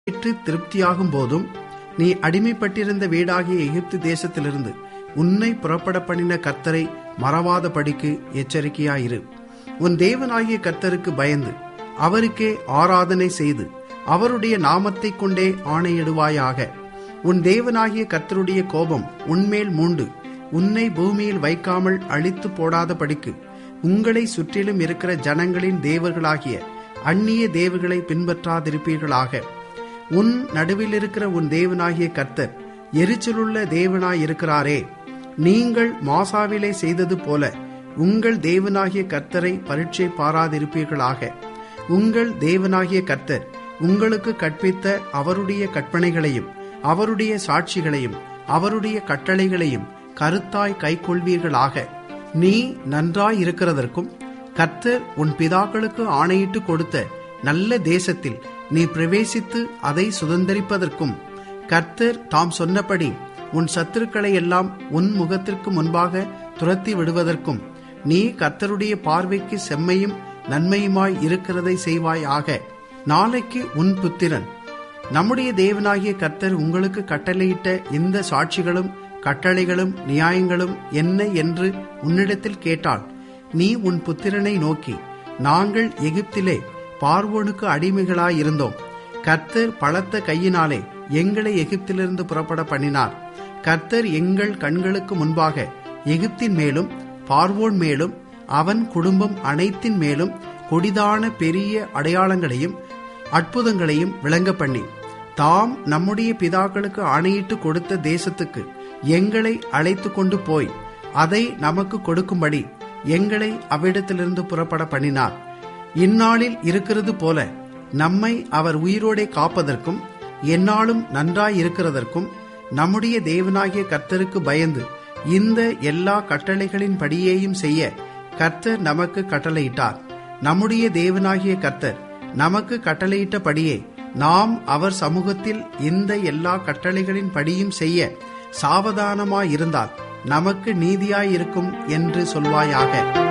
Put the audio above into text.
பெற்று திருப்தியாகும் போதும் நீ அடிமைப்பட்டிருந்த வீடாகிய எகிப்து தேசத்திலிருந்து உன்னை புறப்பட பண்ணின கர்த்தரை மறவாதபடிக்கு எச்சரிக்கையாயிரு உன் தேவனாகிய கர்த்தருக்கு பயந்து அவருக்கே ஆராதனை செய்து அவருடைய நாமத்தைக் கொண்டே ஆணையிடுவாயாக உன் தேவனாகிய கர்த்தருடைய கோபம் உன்மேல் மூண்டு உன்னை பூமியில் வைக்காமல் அழித்து போடாதபடிக்கு உங்களை சுற்றிலும் இருக்கிற ஜனங்களின் தேவர்களாகிய அந்நிய தேவர்களை பின்பற்றாதிருப்பீர்களாக உன் நடுவில் இருக்கிற உன் தேவனாகிய கர்த்தர் எரிச்சலுள்ள தேவனாயிருக்கிறாரே நீங்கள் மாசாவிலே செய்தது போல உங்கள் தேவனாகிய கர்த்தரை பரீட்சை பாராதிருப்பீர்களாக உங்கள் தேவனாகிய கர்த்தர் உங்களுக்கு கற்பித்த அவருடைய கற்பனைகளையும் அவருடைய சாட்சிகளையும் அவருடைய கட்டளைகளையும் கருத்தாய் கைக்கொள்வீர்களாக நீ நன்றாயிருக்கிறதற்கும் கர்த்தர் உன் பிதாக்களுக்கு ஆணையிட்டு கொடுத்த நல்ல தேசத்தில் நீ பிரவேசித்து அதை சுதந்திரிப்பதற்கும் கர்த்தர் தாம் சொன்னபடி உன் சத்துருக்களை எல்லாம் உன் முகத்திற்கு முன்பாக துரத்தி விடுவதற்கும் நீ கர்த்தருடைய பார்வைக்கு செம்மையும் நன்மையுமாய் இருக்கிறதை செய்வாயாக நாளைக்கு உன் புத்திரன் நம்முடைய தேவனாகிய கர்த்தர் உங்களுக்கு கட்டளையிட்ட இந்த சாட்சிகளும் கட்டளைகளும் நியாயங்களும் என்ன என்று உன்னிடத்தில் கேட்டால் நீ உன் புத்திரனை நோக்கி நாங்கள் எகிப்திலே பார்வோனுக்கு அடிமைகளாயிருந்தோம் கர்த்தர் பலத்த கையினாலே எங்களை எகிப்திலிருந்து புறப்பட பண்ணினார் கர்த்தர் எங்கள் கண்களுக்கு முன்பாக எகிப்தின் மேலும் பார்வோன் மேலும் அவன் குடும்பம் அனைத்தின் மேலும் கொடிதான பெரிய அடையாளங்களையும் அற்புதங்களையும் விளங்க பண்ணி தாம் நம்முடைய பிதாக்களுக்கு ஆணையிட்டு கொடுத்த தேசத்துக்கு எங்களை அழைத்து கொண்டு போய் அதை நமக்கு கொடுக்கும்படி எங்களை அவ்விடத்திலிருந்து புறப்பட பண்ணினார் இந்நாளில் இருக்கிறது போல நம்மை அவர் உயிரோடே காப்பதற்கும் எந்நாளும் நன்றாய் இருக்கிறதற்கும் நம்முடைய தேவனாகிய கர்த்தருக்கு பயந்து இந்த எல்லா கட்டளைகளின் படியேயும் செய்ய கர்த்தர் நமக்கு கட்டளையிட்டார் நம்முடைய தேவனாகிய கர்த்தர் நமக்கு கட்டளையிட்டபடியே நாம் அவர் சமூகத்தில் இந்த எல்லா கட்டளைகளின் படியும் செய்ய சாவதானமாயிருந்தால் நமக்கு நீதியாயிருக்கும் என்று சொல்வாயாக